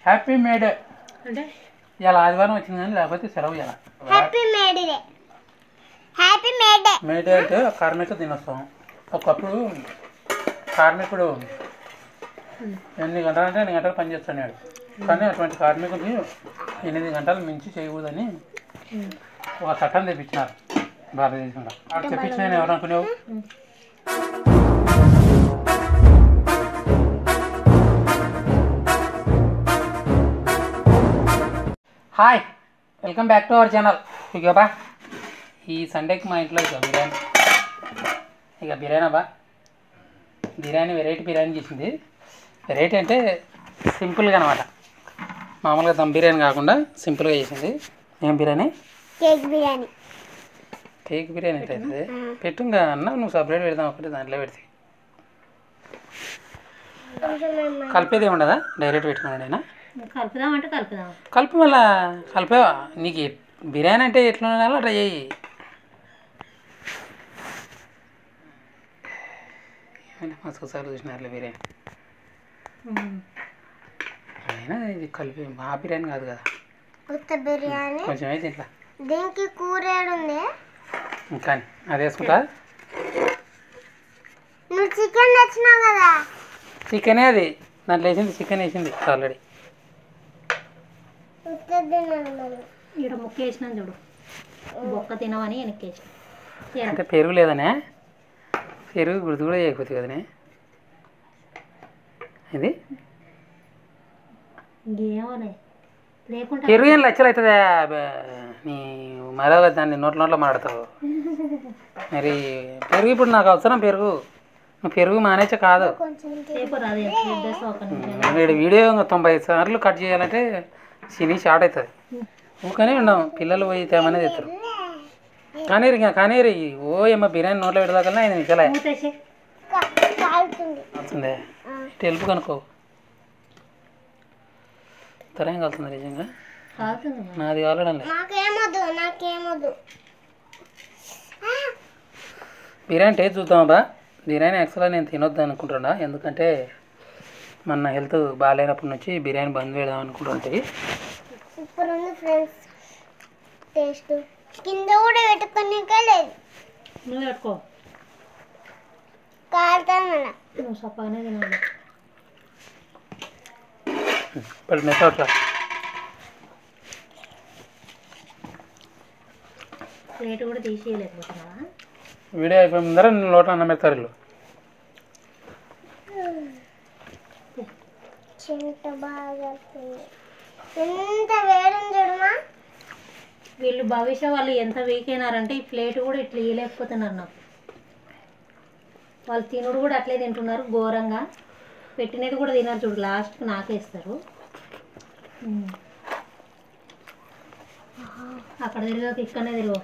Happy May Day అంటే ఇలా ఆదివారం వచ్చింది కానీ లేకపోతే సెలవు ఇలా happy May Day happy May Day May Day అంటే కార్మిక దినోత్సవం ఒకప్పుడు కార్మికుడు ఎన్ని గంటలు అంటే ఎన్ని గంటలు పనిచేస్తున్నాడు కానీ అటువంటి కార్మికుడికి ఎనిమిది గంటలు మించి చేయకూడదని ఒక చట్టం తెప్పించినారు భారతదేశంలో అక్కడ తెప్పించిన ఎవరు అనుకునేవు hi welcome back to our channel ఇక బా ఈ సండేకి మా ఇంట్లో ఇక బిర్యానీ ఇక బిర్యానీ బా బిర్యానీ వెరైటీ బిర్యానీ చేసింది వెరైటీ అంటే సింపుల్గా అనమాట మామూలుగా దమ్ బిర్యానీ కాకుండా సింపుల్గా చేసింది ఏం బిర్యానీ కేక్ బిర్యానీ కేక్ బిర్యానీ ఎట్లా అవుతుంది పెట్టుంగా అన్న నువ్వు సపరేట్ పెడదాం ఒకటి దాంట్లో పెడితే కలిపేది ఏమి ఉండదా డైరెక్ట్ పెట్టుకున్నాడైనా కలుపుదామంటే కలుపుదాం కలిపి మళ్ళా కలిపేవా నీకు ఎ- బిర్యానీ అంటే ఎట్లా ఉండాలో అట్లా చేయి మస్తు సార్లు చూసినారులే బిర్యానీ అయినా ఇది కలిపి మా బిర్యానీ కాదు కదా ఉత్త బిర్యానీ కొంచెం అయితే ఇట్లా దీనికి కూర ఏడుంది కానీ అది వేసుకుంటా నువ్వు చికెన్ తెచ్చినావు కదా చికెనే అది దాంట్లో వేసింది చికెన్ వేసింది ఆల్రెడీ ఉత్త తిన్నాను మనం ఇక్కడ ముక్క వేసినాను చూడు బొక్క తినవని వెనక్కేసిన అంటే పెరుగు లేదనే పెరుగు గుర్తు కూడా చేయకపోతే కదనే ఇది ఇంకేమోలే లేకుంటే పెరుగు ఏం లచ్చలు అవుతుందా బే, నీ మరో దాన్ని నోట్ల నోట్లో మాడతావు మరి పెరుగు ఇప్పుడు నాకు అవసరం పెరుగు నువ్వు పెరుగు మానేచ్చ కాదు కొంచెం సేపు రాదు డ్రెస్ ఒక నిమిషం వీడు వీడియో ఇంకా తొంభై సార్లు కట్ చేయాలంటే సినీ షార్ట్ అవుతుంది ఊకనే ఉన్నాం పిల్లలు పోయి తేమనే తెస్తారు కానీరు ఇంకా కానీరు ఓ ఏమో బిర్యానీ నోట్లో పెడదాకల్లా ఐదు నిమిషాలే మూతేసి కా- కాలుతుంది వస్తుంది తెలుపు కనుకో తరేం కలుతుంది నిజంగా కాలుతుంది మరి. నాది కాలడం లేదు నాకేమొద్దు నాకేమొద్దు బిర్యానీ టేస్ట్ చూద్దామా బిర్యానీ యాక్చువల్గా నేను తినొద్దు అనుకుంటున్నా ఎందుకంటే మన హెల్త్ బాగాలేనప్పటి నుంచి బిర్యానీ బంద్ పెడదాం అనుకుంటుంటే సూపర్ ఉంది ఫ్రెండ్స్ టేస్ట్ కింద కూడా పెట్టుకునే లేదు నువ్వు పెట్టుకో కాలుతాను మళ్ళా నువ్వు సప్పగానే తినాలి ఇప్పుడు మెత్తవట్లా ప్లేట్ కూడా తీసేయలేకపోతున్నావా వీడియో అయిపోయిన ముందర నేను లోట అన్నం పెడతారు వీళ్ళు చింత బాగా వస్తుంది. ఎంత వేడుంది చూడమా వీళ్ళు భవిష్య వాళ్ళు ఎంత వీక్ అయినారంటే ఈ ప్లేట్ కూడా ఇట్లా ఇవ్వలేకపోతున్నారు నాకు వాళ్ళు తినుడు కూడా అట్లే తింటున్నారు ఘోరంగా పెట్టినది కూడా తినరు చూడు లాస్ట్కి నాకేస్తారు ఉమ్. అక్కడ తిరగక ఇక్కడనే తిరుగు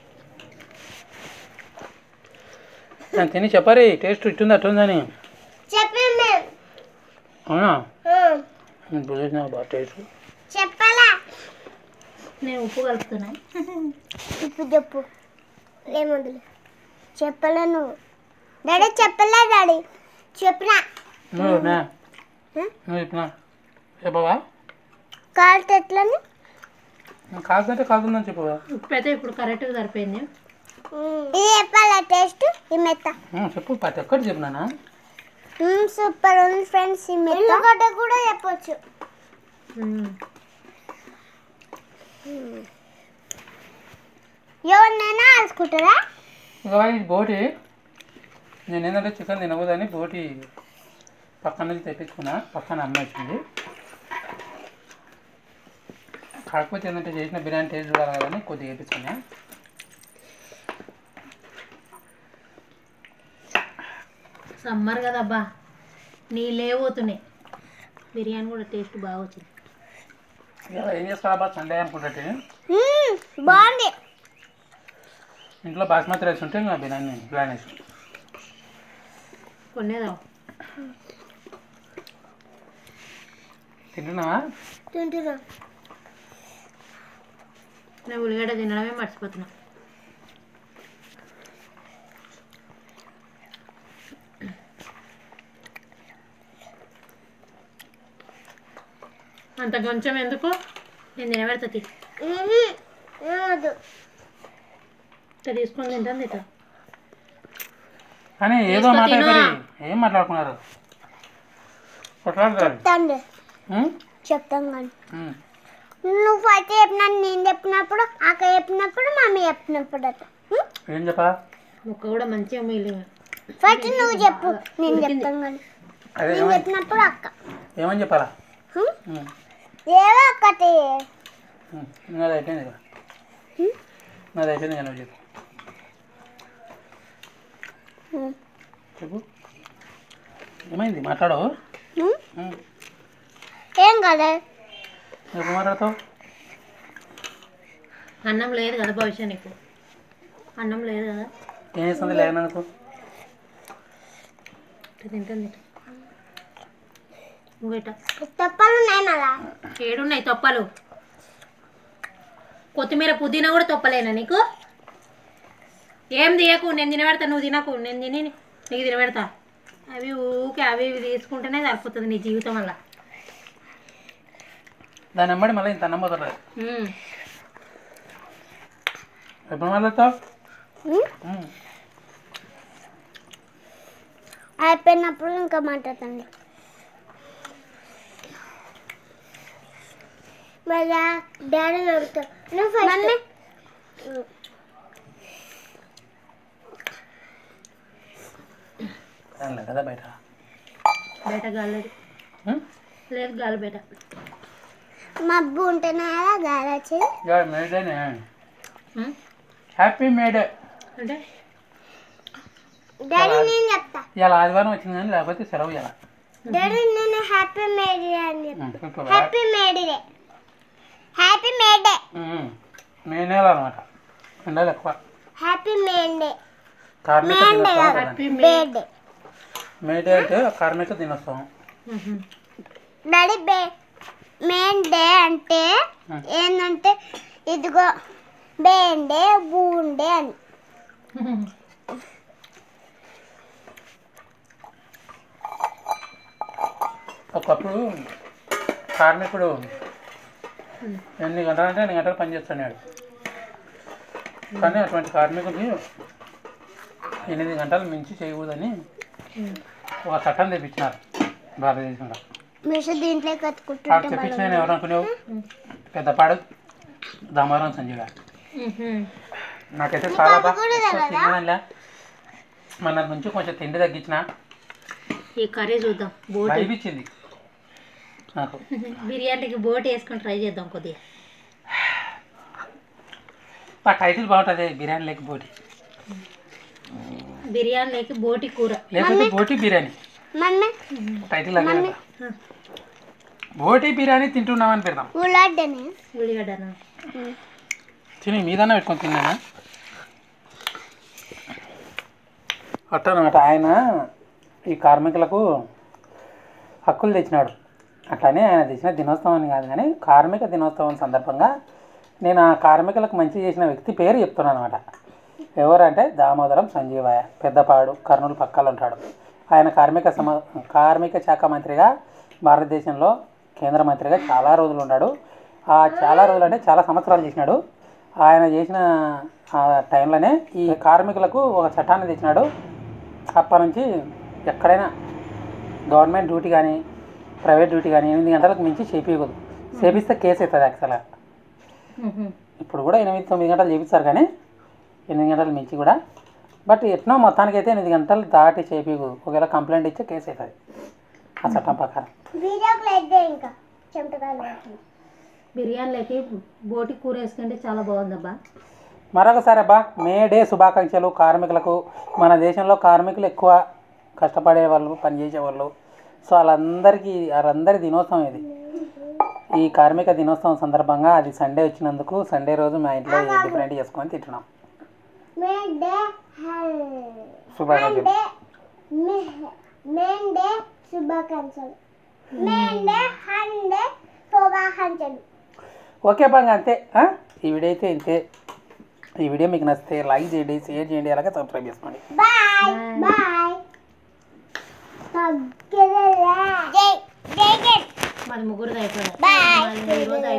నేను తిని చెప్పరి టేస్ట్ ఇట్టుంది అట్టుందని చెప్పాం మేము అవునా ఆ, ఇప్పుడు చూసిన బాగా టేస్ట్ చెప్పాలా నేను ఉప్పు కలుపుతున్నా ఇప్పుడు చెప్పు ఏమొద్దులే చెప్పలే నువ్వు డాడీ చెప్పలే డాడీ చెప్పినా నువ్వు చెప్పినా హ్మ్? నువ్వు చెప్పినా చెప్పవా కాలితే ఎట్లని కాదంటే కాదుందని చెప్పవా ఉప్పు అయితే ఇప్పుడు కరెక్ట్గా సరిపోయింది ఇది చెప్పాలా టేస్ట్ ఈ మెత్త ఉమ్, చెప్పు ప్రతి ఒక్కటి చెప్పినానా సూపర్ ఉంది ఫ్రెండ్స్ ఈ మెత్త ఉల్లిగడ్డ కూడా చెప్పొచ్చు ఉమ్. ఎవరినైనా ఆడుకుంటారా ఇక ఈ బోటి నేను ఏంటంటే చికెన్ తినకూడదని బోటి పక్కన నుంచి తెప్పించుకున్నా పక్కన అమ్మ వచ్చింది కాకపోతే ఏంటంటే చేసిన బిర్యానీ టేస్ట్ చూడాలి కదని కొద్దిగా వేయించుకున్నా సమ్మర్ కదబ్బా నీళ్ళే పోతున్నాయి బిర్యానీ కూడా టేస్ట్ బాగా వచ్చింది ఇక ఏం చేసుకోవాలా సండే అనుకుంటే మ్మ్, బాగుంది ఇంట్లో బాస్మతి రైస్ ఉంటే ఇంకా బిర్యానీ బిర్యానీ వేసి కొనేదా తింటున్నావా తింటున్నా నేను ఉల్లిగడ్డ తినడమే మర్చిపోతున్నా అంత కొంచెం ఎందుకు నేను తినబెడుతుంది ఏమదు ఇట్లా తీసుకొని తింటాను తింటా కానీ ఏదో మాట అయిపోయి ఏం మాట్లాడుకున్నారు కొట్లాడతారు తండ్రి ఉం? చెప్తాం కానీ ఉం. నువ్వు అయితే చెప్పినట్టు నేను చెప్పినప్పుడు అక్క చెప్పినప్పుడు మమ్మీ చెప్పినప్పుడు అట్లా ఉం? ఏం చెప్పా ముక్క కూడా మంచిగా మిగిలి ఫస్ట్ నువ్వు చెప్పు నేను చెప్తాను కానీ అదే నేను ఏమని చెప్పినప్పుడు అక్క ఏమని చెప్పాలా ఉం? ఉం. ఏవో ఒక్కటి ఉం. నాది అయిపోయింది కదా ఉం? నాది అయిపోయింది కదా నువ్వు చెప్పు ఉం. చెప్పు ఏమైంది మాట్లాడవు ఉం? ఉం. ఏం కదా ఎప్పుడు మాట్లాడతావు అన్నం లేదు కదా భవిష్య నీకు అన్నం లేదు కదా ఏం చేస్తుంది లేనందుకు ఇట్లా తింటాను తింటా ఇంకో ఇట్లా తప్పలు ఉన్నాయి మళ్ళా ఏడున్నాయి తొప్పలు కొత్తిమీర పుదీనా కూడా తొప్పలేనా నీకు ఏం తీయకు నేను తినబెడతా నువ్వు తినకు నేను తిని నీకు తినబెడతా అవి ఊకే అవి ఇవి తీసుకుంటేనే సరిపోతుంది నీ జీవితం వల్ల దాని వెంబడి మళ్ళీ ఇంత అన్నం పోతుంది ఎప్పుడు మాట్లాడతావు ఉం? ఉం. అయిపోయినప్పుడు ఇంకా మాట్లాడండి మళ్ళా డాడీ దొరుకుతావు నువ్వు ఫస్ట్ దానిలే కదా బయట బయట గాలి లేదు ఉం? లేదు గాలి బయట మబ్బు ఉంటేనే కదా గాలి వచ్చేది ఇవాళ మేడేనే ఉం? హ్యాపీ మేడే అంటే డాడీ నేను చెప్తా ఇవాళ ఆదివారం వచ్చింది కానీ లేకపోతే సెలవు ఇవాళ డాడీ నేను హ్యాపీ మేడీ అని చెప్తా ఉం, చెప్పు. Happy May Day happy May Day ఉం. మే నెల అనమాట ఎండలు ఎక్కువ హ్యాపీ మేడే కార్మిక దినోత్సవం కదండి. హ్యాపీ మే బేడే మే డే అంటే కార్మిక దినోత్సవం ఉహుం. డాడీ బే మెయిన్ డే అంటే ఉం. ఏంటంటే ఇదిగో బేండే బూండే అని ఒకప్పుడు కార్మికుడు ఎన్ని గంటలు అంటే ఎన్ని గంటలు పనిచేస్తున్నాడు కానీ అటువంటి కార్మికుడికి ఎనిమిది గంటలు మించి చేయకూడదని ఉం. ఒక చట్టం తెప్పించినారు భారతదేశంలో మీరు దీంట్లో ఆ కట్టుకుంటుంటే తెప్పించిన ఆయన ఎవరు అనుకునేవు పెద్దపాడు దామోదరం సంజయ్ గారు ఉహుం. నాకైతే చాలా బాగా తినడంలే మన నుంచి కొంచెం తిండి తగ్గించిన ఈ కర్రీ చూద్దాం బోటి భయపించింది నాకు బిర్యానీకి బోటి వేసుకొని ట్రై చేద్దాం కొద్దిగా ఆ టైటిల్ బాగుంటుంది బిర్యానీ లేకపోతే బిర్యానీలోకి బోటి కూర లేకపోతే బోటి బిర్యానీ మమ్మీ టైటిల్ అదే కదా. బోటి బిర్యానీ తింటున్నామని పెడదాం ఉల్లాడ్డనే ఉల్లిగడ్డనా తిని మీదన్నా పెట్టుకొని తిన్నానా అట్టనమాట ఆయన ఈ కార్మికులకు హక్కులు తెచ్చినాడు అట్లానే ఆయన తెచ్చిన దినోత్సవం అని కాదు కానీ కార్మిక దినోత్సవం సందర్భంగా నేను ఆ కార్మికులకు మంచి చేసిన వ్యక్తి పేరు చెప్తున్నాను అనమాట ఎవరంటే దామోదరం సంజీవయ్య పెద్దపాడు కర్నూలు పక్కల ఉంటాడు ఆయన కార్మిక సమ కార్మిక శాఖ మంత్రిగా భారతదేశంలో కేంద్ర మంత్రిగా చాలా రోజులు ఉన్నాడు ఆ చాలా రోజులు అంటే చాలా సంవత్సరాలు చేసినాడు ఆయన చేసిన ఆ టైంలోనే ఈ కార్మికులకు ఒక చట్టాన్ని తెచ్చినాడు అప్పటి నుంచి ఎక్కడైనా గవర్నమెంట్ డ్యూటీ కానీ ప్రైవేట్ డ్యూటీ కానీ ఎనిమిది గంటలకు మించి చేపించకూడదు చేపిస్తే కేసు అవుతుంది యాక్చువల్గా ఉహుం. ఇప్పుడు కూడా ఎనిమిది తొమ్మిది గంటలు చేపిస్తారు కానీ ఎనిమిది గంటల మించి కూడా బట్ ఎట్నో మొత్తానికి అయితే ఎనిమిది గంటలు దాటి చేపించకూడదు ఒకవేళ కంప్లైంట్ ఇస్తే కేసు అవుతుంది ఆ చట్టం ప్రకారం వీడియోకి అయితే ఇంకా చెమటకాయలు పడుతుంది. బిర్యానీలోకి బోటి కూర వేసుకుంటే చాలా బాగుందబ్బా మరొకసారి అబ్బా మే డే శుభాకాంక్షలు కార్మికులకు మన దేశంలో కార్మికులు ఎక్కువ కష్టపడే వాళ్ళు పనిచేసే వాళ్ళు సో వాళ్ళందరికీ వాళ్ళందరి దినోత్సవం ఇది ఈ కార్మిక దినోత్సవం సందర్భంగా అది సండే వచ్చినందుకు సండే రోజు మా ఇంట్లో డిఫరెంట్ చేసుకొని తింటున్నాం మెయిన్ డే హల్- శుభాకాంక్షలు డే మే- మెయిన్ డే శుభాకాంక్షలు మెయిన్ డే హన్ డే శుభాకాంక్షలు ఓకే బాగా అంతే ఆ? ఈ వీడియో అయితే ఇంతే ఈ వీడియో మీకు నచ్చితే లైక్ చేయండి షేర్ చేయండి అలాగే సబ్స్క్రైబ్ చేసుకోండి బాయ్ బాయ్ తగ్గలే జై జై జై మాది ముగ్గురు అయిపోయింది Bye. మాది ఈరోజు